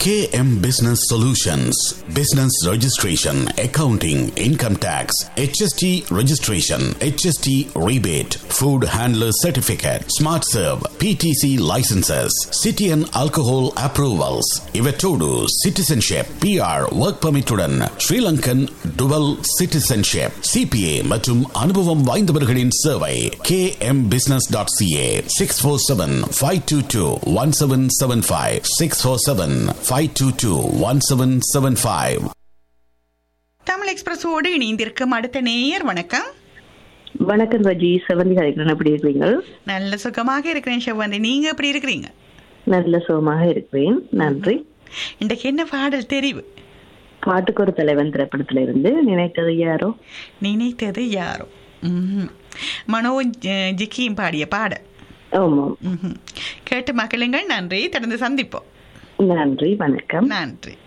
KM Business Solutions, Business Registration, Accounting, Income Tax, HST Registration, HST Rebate, Food Handler Certificate, Smart Serve, PTC Licenses, City and Alcohol Approvals, Ivetodu, Citizenship, PR, Work Permit உடன் Sri Lankan Dual Citizenship, CPA மற்றும் அனுபவம் வாய்ந்தவர்களின் சேவை kmbusiness.ca 647-522-1775 647-522-1775 Tamil எக்ஸ்பிரஸோடு இணைந்திருக்கும் அடுத்த நேயர் வணக்கம் வணக்கம் ரஜி செவந்தி கலைக்கிறேன் எப்படி இருக்கிறீங்க நல்ல சுகமாக இருக்கிறேன் செவ்வந்தி நீங்க எப்படி இருக்கிறீங்க நல்ல சுகமாக இருக்கிறேன் நன்றி இன்றைக்கு என்ன பாடல் தெரிவு பாட்டுக்கு ஒரு தலைவன் திரைப்படத்துல இருந்து நினைத்தது யாரோ நினைத்தது யாரோ ம்ஹும். மனோஜ் அஹ், ஜிக்கியும் பாடிய பாடல் ஆமாம் ம்ஹும். கேட்டு மக்களுங்கள் நன்றி தொடர்ந்து சந்திப்போம் நன்றி வணக்கம் நன்றி